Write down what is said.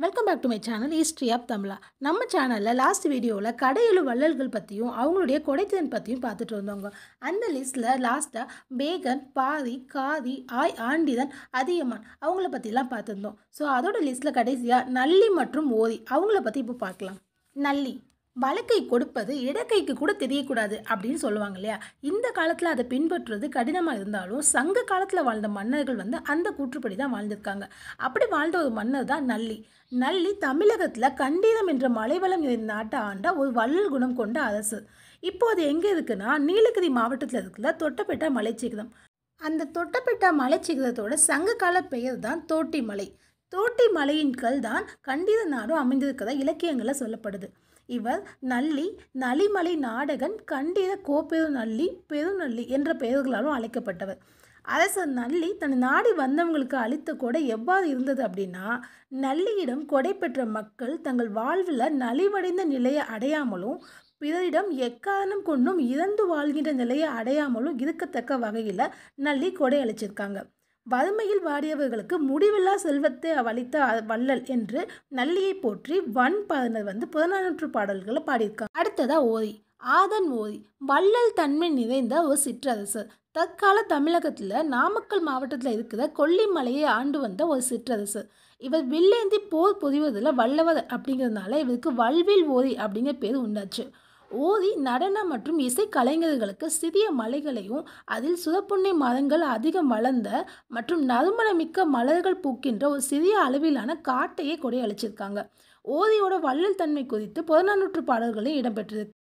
welcome back to my channel history of தமிழா நம்ம சேனலில் லாஸ்ட் வீடியோவில் கடையெழு வள்ளல்கள் பற்றியும் அவங்களுடைய கொடைத்திறன் பற்றியும் பார்த்துட்டு வந்தோங்க அந்த லிஸ்ட்டில் லாஸ்ட்டாக பேகன் பாதி காதி ஆய் ஆண்டிதன் அதியமான் அவங்கள பற்றிலாம் பார்த்துருந்தோம் ஸோ அதோட லிஸ்ட்டில் கடைசியாக நல்லி மற்றும் ஓதி அவங்கள பற்றி இப்போ பார்க்கலாம் நல்லி வலக்கை கொடுப்பது இடக்கைக்கு கூட தெரியக்கூடாது அப்படின்னு சொல்லுவாங்க இல்லையா இந்த காலத்தில் அதை பின்பற்றுறது கடினமாக இருந்தாலும் சங்க காலத்தில் வாழ்ந்த மன்னர்கள் வந்து அந்த கூற்றுப்படி தான் வாழ்ந்திருக்காங்க அப்படி வாழ்ந்த ஒரு மன்னர் தான் நல்லி நல்லி தமிழகத்தில் கண்டீதம் என்ற மலைவளம் நிறைந்த நாட்டை ஆண்ட ஒரு வள்ளல் குணம் கொண்ட அரசு இப்போ அது எங்கே இருக்குன்னா நீலகிரி மாவட்டத்தில் இருக்கிற தொட்டபெட்டா மலைச்சிகரம் அந்த தொட்டபெட்டா மலைச்சிகரத்தோட சங்க கால பெயர் தான் தோட்டி மலை தோட்டி மலையின் கல் தான் கண்டீத நாடும் அமைந்திருக்கிறதா இலக்கியங்களில் சொல்லப்படுது இவர் நல்லி நலிமலை நாடகன் கண்டீத கோப்பெரு நல்லி பெருநல்லி என்ற பெயர்களாலும் அழைக்கப்பட்டவர் அரசர் நல்லி தன் நாடி வந்தவங்களுக்கு அளித்த கொடை எவ்வாறு இருந்தது அப்படின்னா நல்லியிடம் கொடை பெற்ற மக்கள் தங்கள் வாழ்வில் நலிவடைந்த நிலையை அடையாமலும் பிறரிடம் எக்காரணம் கொண்டும் இறந்து வாழ்கின்ற நிலையை அடையாமலும் இருக்கத்தக்க வகையில் நல்லி கொடை அளிச்சிருக்காங்க வறுமையில் வாடியவர்களுக்கு முடிவில்லா செல்வத்தை அளித்த வள்ளல் என்று நல்லியை போற்றி வன் பாடனர் வந்து புறநானூற்று பாடல்களை பாடியிருக்காங்க அடுத்ததா ஓதி ஆதன் ஓதி வள்ளல் தன்மை நிறைந்த ஒரு சிற்றரசர் தற்கால தமிழகத்தில் நாமக்கல் மாவட்டத்தில் இருக்கிற கொல்லிமலையை ஆண்டு வந்த ஒரு சிற்றரசர் இவர் வில்லேந்தி போர் புரிவதில் வல்லவர் அப்படிங்கிறதுனால இவருக்கு வல்வில் ஓதி அப்படிங்கிற பேர் உண்டாச்சு ஓதி நடன மற்றும் இசை கலைஞர்களுக்கு சிறிய மலைகளையும் அதில் சுதப்புண்ணை மரங்கள் அதிகம் வளர்ந்த மற்றும் நறுமணமிக்க மலர்கள் பூக்கின்ற ஒரு சிறிய அளவிலான காட்டையே கொடை அளிச்சிருக்காங்க ஓதியோட வள்ளல் தன்மை குறித்து புறநானூற்று பாடல்களில் இடம்பெற்றிருக்கு